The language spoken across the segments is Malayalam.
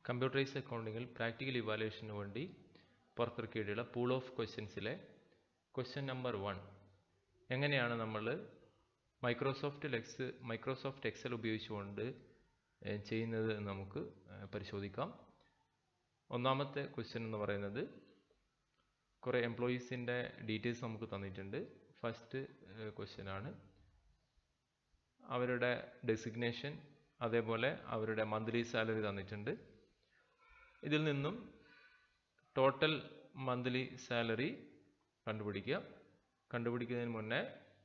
കമ്പ്യൂട്ടറൈസ് അക്കൗണ്ടിങ്ങിൽ പ്രാക്ടിക്കൽ ഇവാലുവേഷന് വേണ്ടി പുറത്തിറക്കിയിട്ടുള്ള പൂൾ ഓഫ് ക്വസ്റ്റ്യൻസിലെ ക്വസ്റ്റ്യൻ നമ്പർ വൺ എങ്ങനെയാണ് നമ്മൾ മൈക്രോസോഫ്റ്റ് ലെക്സ് മൈക്രോസോഫ്റ്റ് എക്സൽ ഉപയോഗിച്ചുകൊണ്ട് ഏഹ്, ചെയ്യുന്നത് എന്ന് നമുക്ക് ഏഹ്, പരിശോധിക്കാം ഒന്നാമത്തെ ക്വസ്റ്റ്യൻ എന്ന് പറയുന്നത് കുറേ എംപ്ലോയീസിൻ്റെ ഡീറ്റെയിൽസ് നമുക്ക് തന്നിട്ടുണ്ട് ഫസ്റ്റ് ക്വസ്റ്റ്യൻ ആണ് അവരുടെ ഡെസിഗ്നേഷൻ അതേപോലെ അവരുടെ മന്ത്ലി സാലറി തന്നിട്ടുണ്ട് ഇതിൽ നിന്നും ടോട്ടൽ മന്ത്ലി സാലറി കണ്ടുപിടിക്കുക കണ്ടുപിടിക്കുന്നതിന് മുന്നേ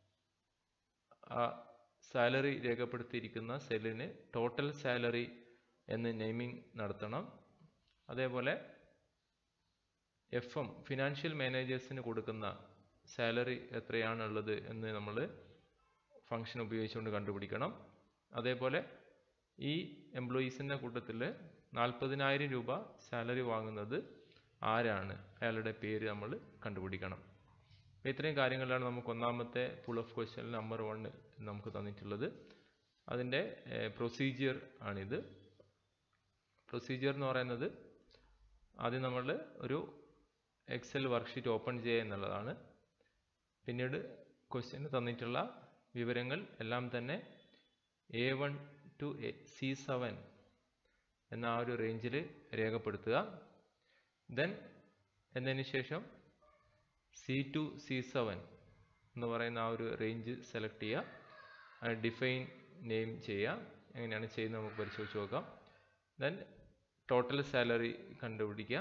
ആ സാലറി രേഖപ്പെടുത്തിയിരിക്കുന്ന സെല്ലിന് ടോട്ടൽ സാലറി എന്ന് നെയിമിംഗ് നടത്തണം അതേപോലെ എഫ് എം ഫിനാൻഷ്യൽ മാനേജേഴ്സിന് കൊടുക്കുന്ന സാലറി എത്രയാണുള്ളത് എന്ന് നമ്മൾ ഫംഗ്ഷൻ ഉപയോഗിച്ചുകൊണ്ട് കണ്ടുപിടിക്കണം അതേപോലെ ഈ എംപ്ലോയീസിൻ്റെ കൂട്ടത്തിൽ നാൽപ്പതിനായിരം രൂപ സാലറി വാങ്ങുന്നത് ആരാണ് അയാളുടെ പേര് നമ്മൾ കണ്ടുപിടിക്കണം അപ്പോൾ ഇത്രയും കാര്യങ്ങളാണ് നമുക്ക് ഒന്നാമത്തെ pool of question number one നമുക്ക് തന്നിട്ടുള്ളത് അതിൻ്റെ പ്രൊസീജിയർ ആണിത് പ്രൊസീജിയർ എന്ന് പറയുന്നത് ആദ്യം നമ്മൾ ഒരു എക്സൽ വർക്ക്ഷീറ്റ് ഓപ്പൺ ചെയ്യുക എന്നുള്ളതാണ് പിന്നീട് ക്വസ്റ്റ്യന് തന്നിട്ടുള്ള വിവരങ്ങൾ എല്ലാം തന്നെ A one to C seven എന്ന ആ ഒരു റേഞ്ചിൽ രേഖപ്പെടുത്തുക ദെൻ എന്നതിന് ശേഷം സി ടു സി സെവൻ എന്ന് പറയുന്ന ആ ഒരു റേഞ്ച് സെലക്ട് ചെയ്യുക ഡിഫൈൻ നെയിം ചെയ്യുക എങ്ങനെയാണ് ചെയ്യുന്നത് നമുക്ക് പരിശോധിച്ച് നോക്കാം ദെൻ ടോട്ടൽ സാലറി കണ്ടുപിടിക്കുക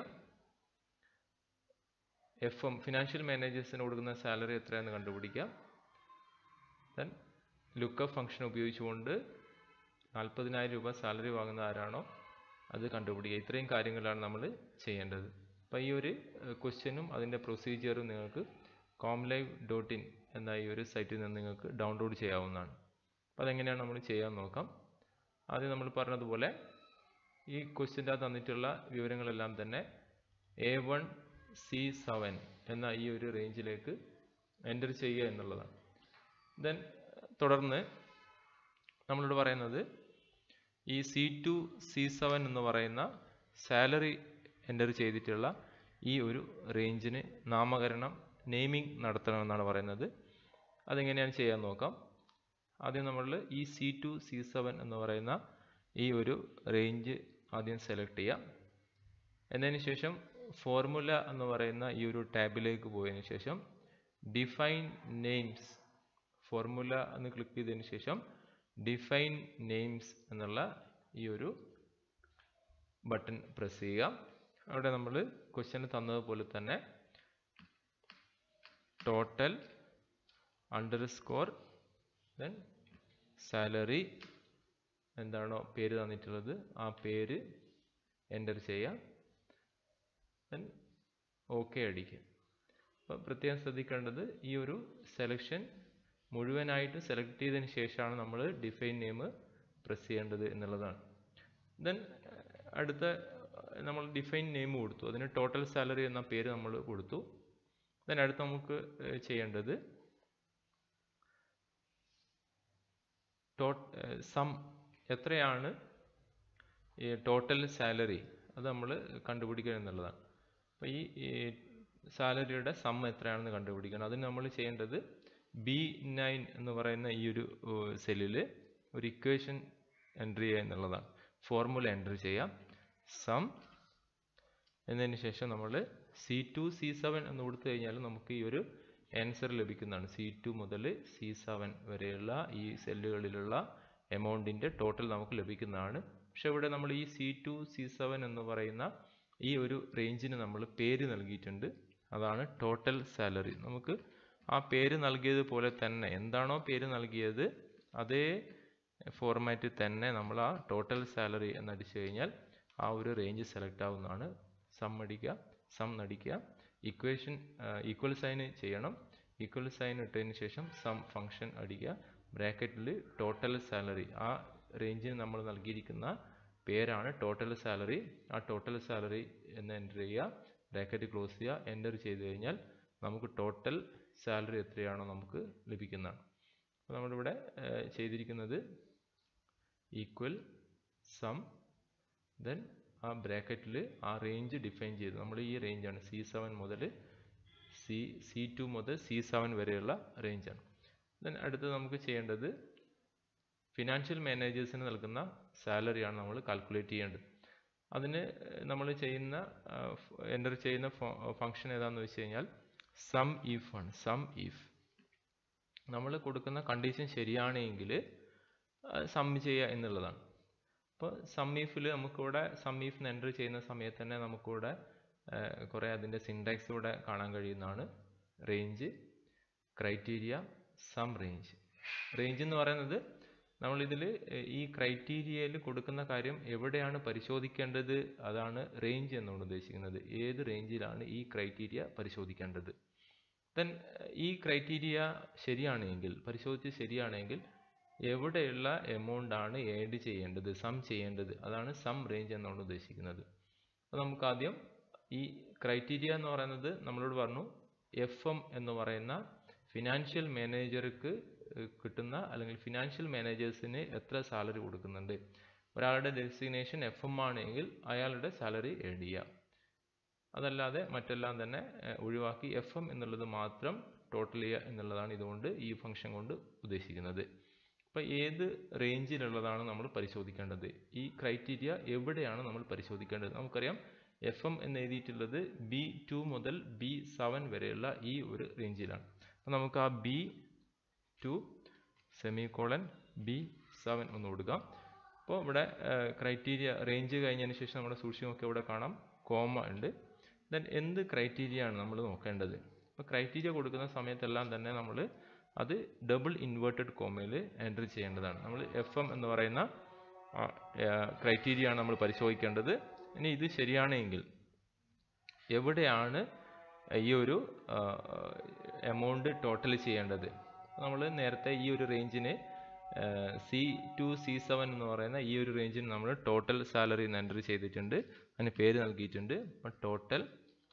എഫ് എം ഫിനാൻഷ്യൽ മാനേജേഴ്സിന് കൊടുക്കുന്ന സാലറി എത്രയാണെന്ന് കണ്ടുപിടിക്കുക ദെൻ ലുക്കപ്പ് ഫംഗ്ഷൻ ഉപയോഗിച്ചുകൊണ്ട് നാൽപ്പതിനായിരം രൂപ സാലറി വാങ്ങുന്ന ആരാണോ അത് കണ്ടുപിടിക്കുക ഇത്രയും കാര്യങ്ങളാണ് നമ്മൾ ചെയ്യേണ്ടത് അപ്പോൾ ഈ ഒരു ക്വസ്റ്റ്യനും അതിൻ്റെ പ്രൊസീജിയറും നിങ്ങൾക്ക് കോംലൈവ് ഡോട്ട് ഇൻ എന്ന ഈ ഒരു സൈറ്റിൽ നിന്ന് നിങ്ങൾക്ക് ഡൗൺലോഡ് ചെയ്യാവുന്നതാണ് അപ്പോൾ അതെങ്ങനെയാണ് നമ്മൾ ചെയ്യാൻ നോക്കാം ആദ്യം നമ്മൾ പറഞ്ഞതുപോലെ ഈ ക്വസ്റ്റ്യൻ്റെ തന്നിട്ടുള്ള വിവരങ്ങളെല്ലാം തന്നെ എ വൺ സി സെവൻ എന്ന ഈ ഒരു റേഞ്ചിലേക്ക് എൻ്റർ ചെയ്യുക എന്നുള്ളതാണ് ദെൻ തുടർന്ന് നമ്മളോട് പറയുന്നത് ഈ സി ടു സി സെവൻ എന്ന് പറയുന്ന സാലറി എൻ്റർ ചെയ്തിട്ടുള്ള ഈ ഒരു റേഞ്ചിന് നാമകരണം നെയിമിംഗ് നടത്തണമെന്നാണ് പറയുന്നത് അതെങ്ങനെയാണ് ചെയ്യാൻ നോക്കാം ആദ്യം നമ്മൾ ഈ സി ടു സി സെവൻ എന്ന് പറയുന്ന ഈ ഒരു റേഞ്ച് ആദ്യം സെലക്ട് ചെയ്യാം എന്നതിന് ശേഷം ഫോർമുല എന്ന് പറയുന്ന ഈ ഒരു ടാബിലേക്ക് പോയതിന് ശേഷം ഡിഫൈൻ നെയിംസ് ഫോർമുല എന്ന് ക്ലിക്ക് ചെയ്തതിന് ശേഷം ഡിഫൈൻ നെയിംസ് എന്നുള്ള ഈ ഒരു ബട്ടൺ പ്രസ് ചെയ്യുക അവിടെ നമ്മൾ ക്വസ്റ്റ്യൻ തന്നതുപോലെ തന്നെ total underscore then salary എന്താണോ പേര് തന്നിട്ടുള്ളത് ആ പേര് എൻ്റർ ചെയ്യാം ദെൻ ഓക്കെ അടിക്കുക അപ്പോൾ പ്രത്യേകം ശ്രദ്ധിക്കേണ്ടത് ഈ ഒരു സെലക്ഷൻ മുഴുവനായിട്ട് സെലക്ട് ചെയ്തതിന് ശേഷമാണ് നമ്മൾ ഡിഫൈൻ നെയിം പ്രസ് ചെയ്യേണ്ടത് എന്നുള്ളതാണ് ദെൻ അടുത്ത നമ്മൾ ഡിഫൈൻ നെയിം കൊടുത്തു അതിന് ടോട്ടൽ സാലറി എന്ന പേര് നമ്മൾ കൊടുത്തു ദെൻ അടുത്ത് നമുക്ക് ഏഹ്, ചെയ്യേണ്ടത് സം എത്രയാണ് ഈ ടോട്ടൽ സാലറി അത് നമ്മൾ കണ്ടുപിടിക്കുക എന്നുള്ളതാണ് അപ്പോൾ ഈ സാലറിയുടെ സം എത്രയാണെന്ന് കണ്ടുപിടിക്കണം അതിന് നമ്മൾ ചെയ്യേണ്ടത് ബി നയൻ എന്ന് പറയുന്ന ഈ ഒരു സെല്ലിൽ ഒരു ഇക്വേഷൻ എൻ്റർ ചെയ്യുക എന്നുള്ളതാണ് ഫോർമുല എൻ്റർ ചെയ്യാം സം എന്നതിന് ശേഷം നമ്മൾ സി ടു സി സെവൻ എന്ന് കൊടുത്തു കഴിഞ്ഞാൽ നമുക്ക് ഈ ഒരു ആൻസർ ലഭിക്കുന്നതാണ് സി ടു മുതൽ സി സെവൻ വരെയുള്ള ഈ സെല്ലുകളിലുള്ള എമൗണ്ടിൻ്റെ ടോട്ടൽ നമുക്ക് ലഭിക്കുന്നതാണ് പക്ഷെ ഇവിടെ നമ്മൾ ഈ സി ടു സി സെവൻ എന്ന് പറയുന്ന ഈ ഒരു റേഞ്ചിന് നമ്മൾ പേര് നൽകിയിട്ടുണ്ട് അതാണ് ടോട്ടൽ സാലറി നമുക്ക് ആ പേര് നൽകിയതുപോലെ തന്നെ എന്താണോ പേര് നൽകിയത് അതേ ഫോർമാറ്റിൽ തന്നെ നമ്മൾ ആ ടോട്ടൽ സാലറി എന്നടിച്ചു കഴിഞ്ഞാൽ ആ ഒരു റേഞ്ച് സെലക്ട് ആവുന്നതാണ് സം അടിക്കുക സം നടിക്കുക ഇക്വേഷൻ ഈക്വൽ സൈൻ ചെയ്യണം ഈക്വൽ സൈൻ ഇട്ടതിന് ശേഷം സം ഫംഗ്ഷൻ അടിക്കുക ബ്രാക്കറ്റിൽ ടോട്ടൽ സാലറി ആ റേഞ്ചിന് നമ്മൾ നൽകിയിരിക്കുന്ന പേരാണ് ടോട്ടൽ സാലറി ആ ടോട്ടൽ സാലറി എന്ന് എൻ്റർ ചെയ്യുക ബ്രാക്കറ്റ് ക്ലോസ് ചെയ്യുക എൻ്റർ ചെയ്ത് കഴിഞ്ഞാൽ നമുക്ക് ടോട്ടൽ സാലറി എത്രയാണോ നമുക്ക് ലഭിക്കുന്നതാണ് അപ്പോൾ നമ്മളിവിടെ ഏഹ്, ചെയ്തിരിക്കുന്നത് ഈക്വൽ സം ദെൻ ആ ബ്രാക്കറ്റിൽ ആ റേഞ്ച് ഡിഫൈൻ ചെയ്ത് നമ്മൾ ഈ റേഞ്ചാണ് സി സെവൻ മുതൽ സി സി ടു മുതൽ സി സെവൻ വരെയുള്ള റേഞ്ചാണ് ദെൻ അടുത്ത് നമുക്ക് ചെയ്യേണ്ടത് ഫിനാൻഷ്യൽ മാനേജേഴ്സിന് നൽകുന്ന സാലറിയാണ് നമ്മൾ കാൽക്കുലേറ്റ് ചെയ്യേണ്ടത് അതിന് നമ്മൾ ചെയ്യുന്ന എൻ്റർ ചെയ്യുന്ന ഫംഗ്ഷൻ ഏതാണെന്ന് വെച്ച് കഴിഞ്ഞാൽ സം ഈഫ് ആണ് സം ഈഫ് നമ്മൾ കൊടുക്കുന്ന കണ്ടീഷൻ ശരിയാണെങ്കിൽ സം ചെയ്യുക എന്നുള്ളതാണ് അപ്പോൾ സം ഈഫിൽ നമുക്കിവിടെ സം ഈഫ് എൻ്റർ ചെയ്യുന്ന സമയത്ത് തന്നെ നമുക്കിവിടെ കുറേ അതിൻ്റെ സിൻടാക്സ് ഇവിടെ കാണാൻ കഴിയുന്നതാണ് range criteria sum range range എന്ന് പറയുന്നത് നമ്മളിതിൽ ഈ ക്രൈറ്റീരിയയിൽ കൊടുക്കുന്ന കാര്യം എവിടെയാണ് പരിശോധിക്കേണ്ടത് അതാണ് റേഞ്ച് എന്നുകൊണ്ട് ഉദ്ദേശിക്കുന്നത് ഏത് റേഞ്ചിലാണ് ഈ ക്രൈറ്റീരിയ പരിശോധിക്കേണ്ടത് ദെൻ ഈ ക്രൈറ്റീരിയ ശരിയാണെങ്കിൽ പരിശോധിച്ച് ശരിയാണെങ്കിൽ എവിടെയുള്ള എമൗണ്ട് ആണ് ഏഡ് ചെയ്യേണ്ടത് സം ചെയ്യേണ്ടത് അതാണ് സം റേഞ്ച് എന്നാണ് ഉദ്ദേശിക്കുന്നത് അപ്പോൾ നമുക്ക് ആദ്യം ഈ ക്രൈറ്റീരിയ എന്ന് പറയുന്നത് നമ്മളോട് പറഞ്ഞു എഫ് എം എന്ന് പറയുന്ന ഫിനാൻഷ്യൽ മാനേജർക്ക് കിട്ടുന്ന അല്ലെങ്കിൽ ഫിനാൻഷ്യൽ മാനേജേഴ്സിന് എത്ര സാലറി കൊടുക്കുന്നുണ്ട് ഒരാളുടെ ഡെസിഗ്നേഷൻ എഫ് എം ആണെങ്കിൽ അയാളുടെ സാലറി ഏഡ് ചെയ്യാം അതല്ലാതെ മറ്റെല്ലാം തന്നെ ഒഴിവാക്കി എഫ് എം എന്നുള്ളത് മാത്രം ടോട്ടൽ ചെയ്യുക എന്നുള്ളതാണ് ഇതുകൊണ്ട് ഈ ഫംഗ്ഷൻ കൊണ്ട് ഉദ്ദേശിക്കുന്നത് അപ്പോൾ ഏത് റേഞ്ചിലുള്ളതാണ് നമ്മൾ പരിശോധിക്കേണ്ടത് ഈ ക്രൈറ്റീരിയ എവിടെയാണ് നമ്മൾ പരിശോധിക്കേണ്ടത് നമുക്കറിയാം എഫ് എം എന്ന് എഴുതിയിട്ടുള്ളത് ബി ടു മുതൽ ബി സെവൻ വരെയുള്ള ഈ ഒരു റേഞ്ചിലാണ് അപ്പോൾ നമുക്ക് ആ B two semicolon B seven ഒന്ന് കൊടുക്കാം അപ്പോൾ ഇവിടെ ക്രൈറ്റീരിയ റേഞ്ച് കഴിഞ്ഞതിന് ശേഷം നമ്മുടെ സൂക്ഷിച്ച് നോക്കി ഇവിടെ കാണാം കോമ ഉണ്ട് ദെൻ എന്ത് ക്രൈറ്റീരിയ ആണ് നമ്മൾ നോക്കേണ്ടത് അപ്പോൾ ക്രൈറ്റീരിയ കൊടുക്കുന്ന സമയത്തെല്ലാം തന്നെ നമ്മൾ അത് ഡബിൾ ഇൻവേർട്ടഡ് കോമയിൽ എൻട്രി ചെയ്യേണ്ടതാണ് നമ്മൾ എഫ് എം എന്ന് പറയുന്ന ക്രൈറ്റീരിയ ആണ് നമ്മൾ പരിശോധിക്കേണ്ടത് ഇനി ഇത് ശരിയാണെങ്കിൽ എവിടെയാണ് ഈ ഒരു എമൗണ്ട് ടോട്ടൽ ചെയ്യേണ്ടത് നമ്മൾ നേരത്തെ ഈ ഒരു റേഞ്ചിന് സി ടു സി സെവൻ എന്ന് പറയുന്ന ഈ ഒരു റേഞ്ചിന് നമ്മൾ ടോട്ടൽ സാലറി എൻ്റർ ചെയ്തിട്ടുണ്ട് അതിന് പേര് നൽകിയിട്ടുണ്ട് അപ്പോൾ ടോട്ടൽ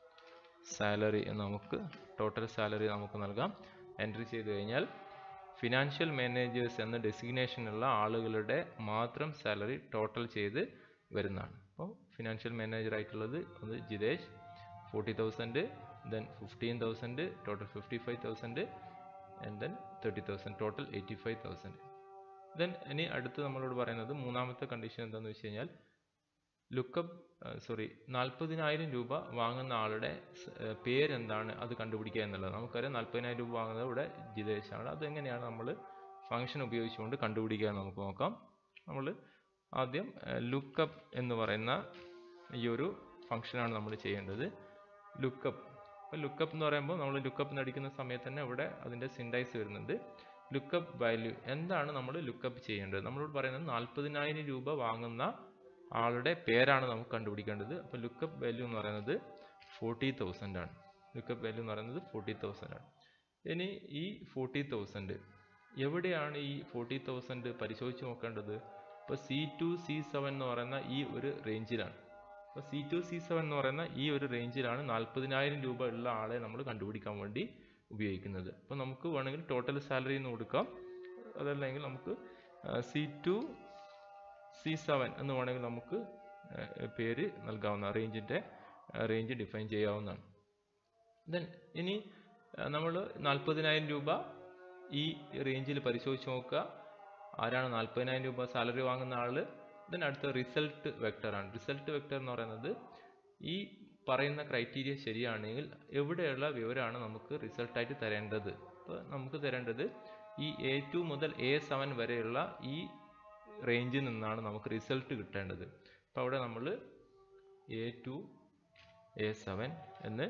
സാലറി എന്ന് നമുക്ക് ടോട്ടൽ സാലറി നമുക്ക് നൽകാം എൻട്രി ചെയ്ത് കഴിഞ്ഞാൽ ഫിനാൻഷ്യൽ മാനേജേഴ്സ് എന്ന ഡെസിഗ്നേഷനുള്ള ആളുകളുടെ മാത്രം സാലറി ടോട്ടൽ ചെയ്ത് വരുന്നതാണ് അപ്പോൾ ഫിനാൻഷ്യൽ മാനേജർ ആയിട്ടുള്ളത് ഒന്ന് Jitesh forty thousand then fifteen thousand total fifty five thousand and then thirty thousand total eighty five thousand then ഇനി അടുത്ത് നമ്മളോട് പറയുന്നത് മൂന്നാമത്തെ കണ്ടീഷൻ എന്താണെന്ന് വെച്ച് കഴിഞ്ഞാൽ ലുക്കപ്പ് സോറി നാൽപ്പതിനായിരം രൂപ വാങ്ങുന്ന ആളുടെ പേരെന്താണ് അത് കണ്ടുപിടിക്കുക എന്നുള്ളത് നമുക്കറിയാം നാൽപ്പതിനായിരം രൂപ വാങ്ങുന്നത് ഇവിടെ ജിതേഷാണ് അതെങ്ങനെയാണ് നമ്മൾ ഫംഗ്ഷൻ ഉപയോഗിച്ചുകൊണ്ട് കണ്ടുപിടിക്കുക എന്ന് നമുക്ക് നോക്കാം നമ്മൾ ആദ്യം ലുക്കപ്പ് എന്ന് പറയുന്ന ഈ ഒരു ഫംഗ്ഷനാണ് നമ്മൾ ചെയ്യേണ്ടത് ലുക്കപ്പ് അപ്പോൾ ലുക്കപ്പ് എന്ന് പറയുമ്പോൾ നമ്മൾ ലുക്കപ്പ് നടിക്കുന്ന സമയത്ത് തന്നെ ഇവിടെ അതിൻ്റെ സിൻഡൈസ് വരുന്നുണ്ട് ലുക്കപ്പ് വാല്യൂ എന്താണ് നമ്മൾ ലുക്കപ്പ് ചെയ്യേണ്ടത് നമ്മളോട് പറയുന്നത് നാൽപ്പതിനായിരം രൂപ വാങ്ങുന്ന ആളുടെ പേരാണ് നമുക്ക് കണ്ടുപിടിക്കേണ്ടത് അപ്പോൾ ലുക്കപ്പ് വാല്യൂ എന്ന് പറയുന്നത് ഫോർട്ടി തൗസൻഡ് ആണ് ലുക്കപ്പ് വാല്യൂ എന്ന് പറയുന്നത് ഫോർട്ടി തൗസൻഡ് ആണ് ഇനി ഈ ഫോർട്ടി തൗസൻഡ് എവിടെയാണ് ഈ ഫോർട്ടി തൗസൻഡ് പരിശോധിച്ച് നോക്കേണ്ടത് ഇപ്പോൾ സി ടു സി സെവൻ എന്ന് പറയുന്ന ഈ ഒരു റേഞ്ചിലാണ് അപ്പോൾ സി ടു സി സെവൻ എന്ന് പറയുന്ന ഈ ഒരു റേഞ്ചിലാണ് നാൽപ്പതിനായിരം രൂപ ഉള്ള ആളെ നമ്മൾ കണ്ടുപിടിക്കാൻ വേണ്ടി ഉപയോഗിക്കുന്നത് അപ്പോൾ നമുക്ക് വേണമെങ്കിൽ ടോട്ടൽ സാലറി എന്ന് കൊടുക്കാം അതല്ലെങ്കിൽ നമുക്ക് സി ടു സി സെവൻ എന്ന് വേണമെങ്കിൽ നമുക്ക് പേര് നൽകാവുന്ന റേഞ്ചിൻ്റെ റേഞ്ച് ഡിഫൈൻ ചെയ്യാവുന്നതാണ് ദെൻ ഇനി നമ്മൾ നാൽപ്പതിനായിരം രൂപ ഈ റേഞ്ചിൽ പരിശോധിച്ച് നോക്കുക ആരാണ് നാൽപ്പതിനായിരം രൂപ സാലറി വാങ്ങുന്ന ആൾ ദെൻ അടുത്ത റിസൾട്ട് വെക്ടറാണ് റിസൾട്ട് വെക്ടർ എന്ന് പറയുന്നത് ഈ പറയുന്ന ക്രൈറ്റീരിയ ശരിയാണെങ്കിൽ എവിടെയുള്ള വിവരമാണ് നമുക്ക് റിസൾട്ടായിട്ട് തരേണ്ടത് അപ്പോൾ നമുക്ക് തരേണ്ടത് ഈ എ ടു മുതൽ എ സെവൻ വരെയുള്ള ഈ റേഞ്ചിൽ നിന്നാണ് നമുക്ക് റിസൾട്ട് കിട്ടേണ്ടത് അപ്പോൾ അവിടെ നമ്മൾ എ ടു എ സെവൻ എന്ന്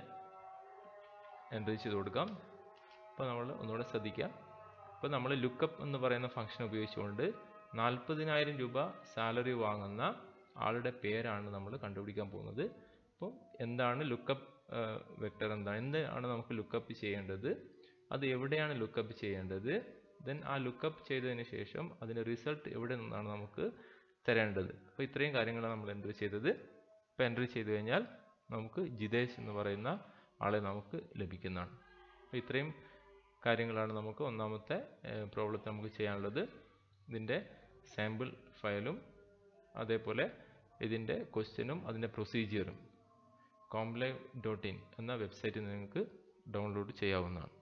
എൻ്റർ ചെയ്ത് കൊടുക്കാം അപ്പോൾ നമ്മൾ ഒന്നുകൂടെ ശ്രദ്ധിക്കാം അപ്പോൾ നമ്മൾ ലുക്കപ്പ് എന്ന് പറയുന്ന ഫംഗ്ഷൻ ഉപയോഗിച്ചുകൊണ്ട് നാൽപ്പതിനായിരം രൂപ സാലറി വാങ്ങുന്ന ആളുടെ പേരാണ് നമ്മൾ കണ്ടുപിടിക്കാൻ പോകുന്നത് അപ്പോൾ എന്താണ് ലുക്കപ്പ് വെക്ടർ എന്താണ് എന്താണ് നമുക്ക് ലുക്കപ്പ് ചെയ്യേണ്ടത് അത് എവിടെയാണ് ലുക്കപ്പ് ചെയ്യേണ്ടത് ദെൻ ആ ലുക്കപ്പ് ചെയ്തതിന് ശേഷം അതിൻ്റെ റിസൾട്ട് എവിടെ നിന്നാണ് നമുക്ക് തരേണ്ടത് അപ്പോൾ ഇത്രയും കാര്യങ്ങളാണ് നമ്മൾ എൻ്റർ ചെയ്തത് ഇപ്പോൾ എൻ്റർ ചെയ്ത് കഴിഞ്ഞാൽ നമുക്ക് ജിതേഷ് എന്ന് പറയുന്ന ആളെ നമുക്ക് ലഭിക്കുന്നതാണ് അപ്പോൾ ഇത്രയും കാര്യങ്ങളാണ് നമുക്ക് ഒന്നാമത്തെ പ്രോബ്ലത്തിൽ നമുക്ക് ചെയ്യാനുള്ളത് ഇതിൻ്റെ സാമ്പിൾ ഫയലും അതേപോലെ ഇതിൻ്റെ ക്വസ്റ്റ്യനും അതിൻ്റെ പ്രൊസീജിയറും കോംപ്ലൈവ് ഡോട്ട് ഇൻ എന്ന വെബ്സൈറ്റിൽ നിങ്ങൾക്ക് ഡൗൺലോഡ് ചെയ്യാവുന്നതാണ്